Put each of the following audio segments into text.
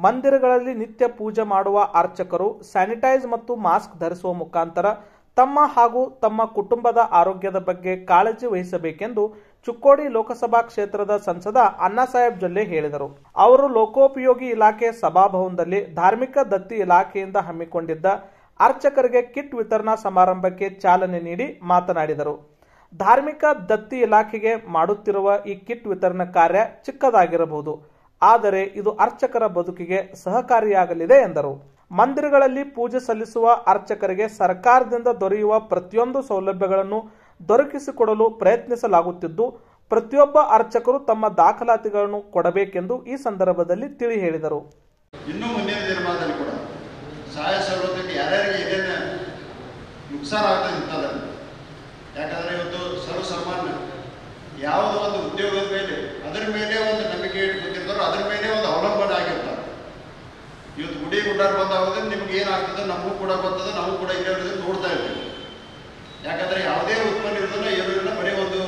ಮಂದಿರಗಳಲ್ಲಿ ನಿತ್ಯ ಪೂಜೆ ಮಾಡುವ ಅರ್ಚಕರು ಸ್ಯಾನಿಟೈಸ್ ಮತ್ತು ಮಾಸ್ಕ್ ಧರಿಸುವ ಮುಖಾಂತರ ತಮ್ಮ ಹಾಗೂ ತಮ್ಮ ಕುಟುಂಬದ ಆರೋಗ್ಯದ ಬಗ್ಗೆ ಕಾಳಜಿ ವಹಿಸಬೇಕೆಂದು ಚುಕ್ಕೋಡಿ ಲೋಕಸಭಾ ಕ್ಷೇತ್ರದ ಸಂಸದ ಅಣ್ಣಾಸಾಹೇಬ್ ಜೊಲ್ಲೆ ಹೇಳಿದರು ಅವರು ಲೋಕೋಪಯೋಗಿ ಇಲಾಖೆ ಸಭಾಭವನದಲ್ಲಿ ಧಾರ್ಮಿಕ ದತ್ತಿ ಇಲಾಖೆಯಿಂದ ಹಮ್ಮಿಕೊಂಡಿದ್ದ ಅರ್ಚಕರಿಗೆ ಕಿಟ್ ವಿತರಣಾ ಸಮಾರಂಭಕ್ಕೆ ಚಾಲನೆ ನೀಡಿ ಮಾತನಾಡಿದರು ಧಾರ್ಮಿಕ ದತ್ತಿ ಇಲಾಖೆಗೆ ಮಾಡುತ್ತಿರುವ ಈ ಕಿಟ್ ವಿತರಣಾ ಕಾರ್ಯ ಚಿಕ್ಕದಾಗಿರಬಹುದು ಆದರೆ ಇದು ಅರ್ಚಕರ ಬದುಕಿಗೆ ಸಹಕಾರಿಯಾಗಲಿದೆ ಎಂದರು ಮಂದಿರಗಳಲ್ಲಿ ಪೂಜೆ ಸಲ್ಲಿಸುವ ಅರ್ಚಕರಿಗೆ ಸರ್ಕಾರದಿಂದ ದೊರೆಯುವ ಪ್ರತಿಯೊಂದು ಸೌಲಭ್ಯಗಳನ್ನು ದೊರಕಿಸಿಕೊಡಲು ಪ್ರಯತ್ನಿಸಲಾಗುತ್ತಿದ್ದು ಪ್ರತಿಯೊಬ್ಬ ಅರ್ಚಕರು ತಮ್ಮ ದಾಖಲಾತಿಗಳನ್ನು ಕೊಡಬೇಕೆಂದು ಈ ಸಂದರ್ಭದಲ್ಲಿ ತಿಳಿ ಹೇಳಿದರು ಇನ್ನೂ ಮುಂದಿನ ದಿನಮಾನದಲ್ಲಿ ಕೂಡ ಸಹಾಯ ಸವಲತ್ತುಗೆ ಯಾರ್ಯಾರಿಗೆ ಏನೇನು ನುಕ್ಸಾನ ಆಗ್ತದೆ ಇಂಥದ್ದು ಯಾಕಂದರೆ ಇವತ್ತು ಸರ್ವಸಾಮಾನ್ಯ ಯಾವುದೋ ಒಂದು ಉದ್ಯೋಗದ ಮೇಲೆ ಅದರ ಮೇಲೆ ಒಂದು ನಂಬಿಕೆ ಇಟ್ಕೊಂಡಿರ್ತಾರೋ ಅದ್ರ ಮೇಲೆ ಒಂದು ಅವಲಂಬನೆ ಆಗಿರ್ತಾರೆ ಇವತ್ತು ಗುಡಿ ಗುಂಡಾರು ಬಂದಾಗೋದ್ರೆ ನಿಮ್ಗೆ ಏನಾಗ್ತದೆ ನಮಗೂ ಕೂಡ ಬರ್ತದೆ ನಾವು ಕೂಡ ಇಲ್ಲೇ ಇರೋದನ್ನ ನೋಡ್ತಾ ಇರ್ತೀವಿ ಯಾಕಂದರೆ ಯಾವುದೇ ಉತ್ಪನ್ನ ಇರೋದನ್ನ ಏನೂ ಇಲ್ಲ ಬರೀ ಒಂದು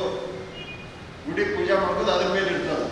ಗುಡಿ ಪೂಜೆ ಮಾಡೋದು ಅದ್ರ ಮೇಲೆ ಇರ್ತದೆ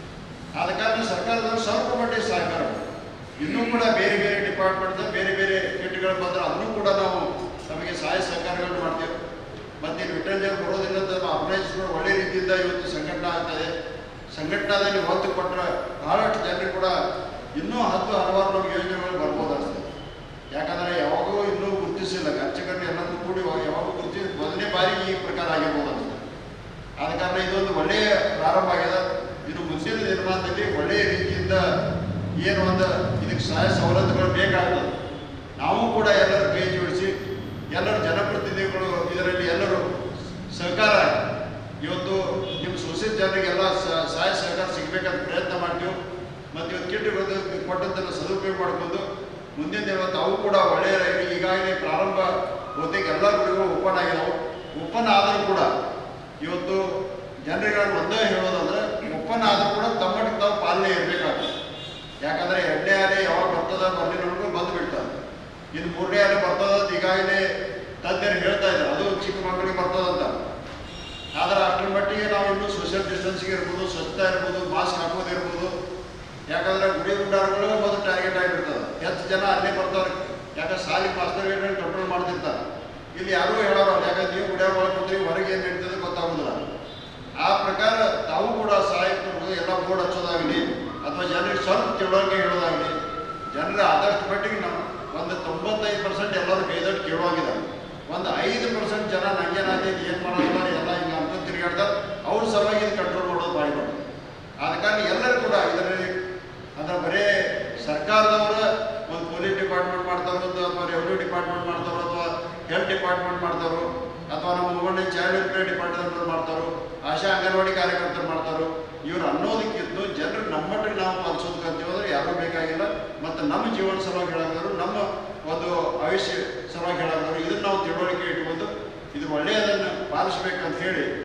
ಆದ ಕಾರಣ ಸರ್ಕಾರದವರು ಸ್ವಲ್ಪ ಮಟ್ಟಿಗೆ ಸಹಕಾರ ಮಾಡ್ಬೇಕು. ಇನ್ನೂ ಕೂಡ ಬೇರೆ ಬೇರೆ ಡಿಪಾರ್ಟ್ಮೆಂಟ್ ಬೇರೆ ಬೇರೆ ಕಿಟ್ಗಳು ಬಂದ್ರೆ ಅದನ್ನು ಕೂಡ ನಾವು ನಮಗೆ ಸಹಾಯ ಸಹಕಾರಗಳನ್ನು ಮಾಡ್ತೇವೆ ಮತ್ತೆ ರಿಟರ್ನ್ ಜನ ಬರೋದ್ರಿಂದ ನಮ್ಮ ಅಪ್ಲೈನ್ಸ್ಗಳು ಒಳ್ಳೆ ರೀತಿಯಿಂದ ಇವತ್ತು ಸಂಘಟನೆ ಆಗ್ತದೆ ಸಂಘಟನಾದಲ್ಲಿ ಒತ್ತು ಕೊಟ್ಟರೆ ಬಹಳಷ್ಟು ಜನರು ಕೂಡ ಇನ್ನೂ ಹತ್ತು ಹಲವಾರು ನಮಗೆ ಯೋಜನೆಗಳು ಬರ್ಬೋದು ಅನಿಸ್ತದೆ ಯಾಕಂದರೆ ಯಾವಾಗೂ ಇನ್ನೂ ಗುರುತಿಸಿಲ್ಲ ಅರ್ಚಕರನ್ನ ಎಲ್ಲರೂ ಕೂಡಿ ಯಾವಾಗೂ ಗುರುತಿಸಿ ಮೊದಲನೇ ಬಾರಿಗೆ ಈ ಪ್ರಕಾರ ಆಗಿರ್ಬೋದು ಅನಿಸ್ತದೆ ಆದ ಕಾರಣ ಇದೊಂದು ಒಳ್ಳೆಯ ಪ್ರಾರಂಭ ಆಗಿದೆ ಇದು ಮುಂದಿನ ದಿನಮಾನದಲ್ಲಿ ಒಳ್ಳೆಯ ರೀತಿಯಿಂದ ಏನು ಒಂದು ಇದಕ್ಕೆ ಸಹಾಯ ಸವಲತ್ತುಗಳು ಬೇಕಾಗ್ತದೆ ನಾವು ಕೂಡ ಎಲ್ಲರೂ ಕೈ ಜೋಡಿಸಿ ಎಲ್ಲರೂ ಜನಪ್ರತಿನಿಧಿಗಳು ಇದರಲ್ಲಿ ಎಲ್ಲರೂ ಸಹಕಾರ ಇವತ್ತು ನಿಮ್ಮ ಸೊಸೈಟಿ ಜನರಿಗೆಲ್ಲ ಸ- ಸಹಾಯ ಸಹಕಾರ ಸಿಗಬೇಕಂತ ಪ್ರಯತ್ನ ಮಾಡ್ತೀವಿ ಮತ್ತು ಇವತ್ತು ಕಿಟ್ಗಳು ಕೊಟ್ಟದ್ದನ್ನು ಸದುಪಯೋಗ ಮಾಡ್ಕೊಂಡು ಮುಂದಿನ ದಿನ ಅವು ಕೂಡ ಒಳ್ಳೆಯ ಈಗಾಗಲೇ ಪ್ರಾರಂಭ ಬಹುತೇಕ ಎಲ್ಲ ಗುಡಿಗಳು ಓಪನ್ ಆಗಿದಾವೆ ಓಪನ್ ಆದರೂ ಕೂಡ ಇವತ್ತು ಜನರಿಗೆ ಒಂದೇ ಹೇಳೋದಂದ್ರೆ ಒಪ್ಪಂದ ಆದರೂ ಕೂಡ ತಮ್ಮಟ್ಟಿಗೆ ತಾವು ಪಾಲನೆ ಇರಬೇಕಾಗ್ತದೆ ಯಾಕಂದರೆ ಎರಡನೇ ಅಲೆ ಯಾವಾಗ ಬರ್ತದ ಬರ್ಲಿನವರೆಗೂ ಬಂದು ಬಿಡ್ತದೆ ಇನ್ನು ಮೂರನೇ ಅಲೆ ಬರ್ತದ ಅಂತ ಈಗಾಗಲೇ ತಜ್ಞರು ಹೇಳ್ತಾ ಇದ್ದಾರೆ ಅದು ಚಿಕ್ಕ ಮಕ್ಕಳಿಗೆ ಬರ್ತದಂತ ಆದರೆ ಅಷ್ಟರ ಮಟ್ಟಿಗೆ ನಾವು ಇನ್ನೂ ಸೋಷಿಯಲ್ ಡಿಸ್ಟೆನ್ಸಿಂಗ್ ಇರ್ಬೋದು ಸ್ವಚ್ಛತಾ ಇರ್ಬೋದು ಮಾಸ್ಕ್ ಹಾಕೋದು ಇರ್ಬೋದು ಯಾಕಂದ್ರೆ ಗುಡಿ ಗುಂಡಾರಗಳು ಮೊದಲು ಟಾರ್ಗೆಟ್ ಆಗಿರ್ತದೆ ಹೆಚ್ಚು ಜನ ಅಲ್ಲೇ ಬರ್ತಾರೆ ಯಾಕಂದ್ರೆ ಸಾಲಿ ಮಾಸ್ತರ್ಗಳನ್ನ ಕಂಟ್ರೋಲ್ ಮಾಡ್ತಿರ್ತಾರೆ ಇಲ್ಲಿ ಯಾರೂ ಹೇಳೋರು ಯಾಕಂದ್ರೆ ನೀವು ಗುಡಿಯಾಗ ಮಾಡ್ಕೊತೀವಿ ಹೊರಗೆ ಏನು ನಡೀತದೆ ಗೊತ್ತಾಗೋದಿಲ್ಲ ಆ ಪ್ರಕಾರ ತಾವು ಕೂಡ ಸಹಾಯ ಕೊಡ್ಬೋದು ಎಲ್ಲ ಬೋರ್ಡ್ ಹಚ್ಚೋದಾಗಲಿ ಅಥವಾ ಜನರಿಗೆ ಸ್ವಲ್ಪ ತಿಳುವಳಿಕೆ ಹೇಳೋದಾಗಲಿ ಜನರ ಆದಷ್ಟು ಮಟ್ಟಿಗೆ ನಾವು ಒಂದು ತೊಂಬತ್ತೈದು ಪರ್ಸೆಂಟ್ ಎಲ್ಲರೂ ಕೈದಟ್ಟು ಕೇಳುವಾಗಿದ್ದಾರೆ ಒಂದು ಐದು ಪರ್ಸೆಂಟ್ ಜನ ನಂಗೇನಾಗೈತಿ ಏನು ಮಾಡೋದಿಲ್ಲ ಎಲ್ಲ ಹಿಂಗೆ ಅಂತ ತಿರುಗಾಡ್ತಾರೆ ಅವ್ರ ಸಲುವಾಗಿ ಇದು ಕಂಟ್ರೋಲ್ ಮಾಡೋದು ಭಾಳ ಮಾಡಿ ಆದ ಕಾರಣ ಎಲ್ಲರೂ ಕೂಡ ಇದರಲ್ಲಿ ಅಂದ್ರೆ ಬರೇ ಸರ್ಕಾರದವರ ಒಂದು ಪೊಲೀಸ್ ಡಿಪಾರ್ಟ್ಮೆಂಟ್ ಮಾಡ್ತಾರೋ ಅಥವಾ ರೆವಿನ್ಯೂ ಡಿಪಾರ್ಟ್ಮೆಂಟ್ ಮಾಡ್ತಾರೋ ಅಥವಾ ಹೆಲ್ತ್ ಡಿಪಾರ್ಟ್ಮೆಂಟ್ ಮಾಡ್ತಾರೋ ಅಥವಾ ನಮ್ಮ ವುಮನ್ ಚೈಲ್ಡ್ ವೆಲ್ಫೇರ್ ಡಿಪಾರ್ಟ್ಮೆಂಟ್ ಮಾಡ್ತಾರೋ ಆಶಾ ಅಂಗನವಾಡಿ ಕಾರ್ಯಕರ್ತರು ಮಾಡ್ತಾರೋ ಇವ್ರು ಅನ್ನೋದಕ್ಕಿಂತ ಜನರು ನಮ್ಮಟ್ಟಿಗೆ ನಾವು ಪಾಲಿಸೋದಕ್ಕೆ ಅಂತೀವಂದ್ರೆ ಯಾರೂ ಬೇಕಾಗಿಲ್ಲ ಮತ್ತು ನಮ್ಮ ಜೀವನ ಸಲುವಾಗಿ ಹೇಳಾದ್ರು ನಮ್ಮ ಒಂದು ಆಯುಷ್ಯ ಸಲುವಾಗಿ ಹೇಳಾದ್ರು ಇದನ್ನು ನಾವು ತಿಳುವಳಿಕೆ ಇಟ್ಕೊಂಡು ಇದು ಒಳ್ಳೆಯದನ್ನು ಪಾಲಿಸ್ಬೇಕಂತ ಹೇಳಿ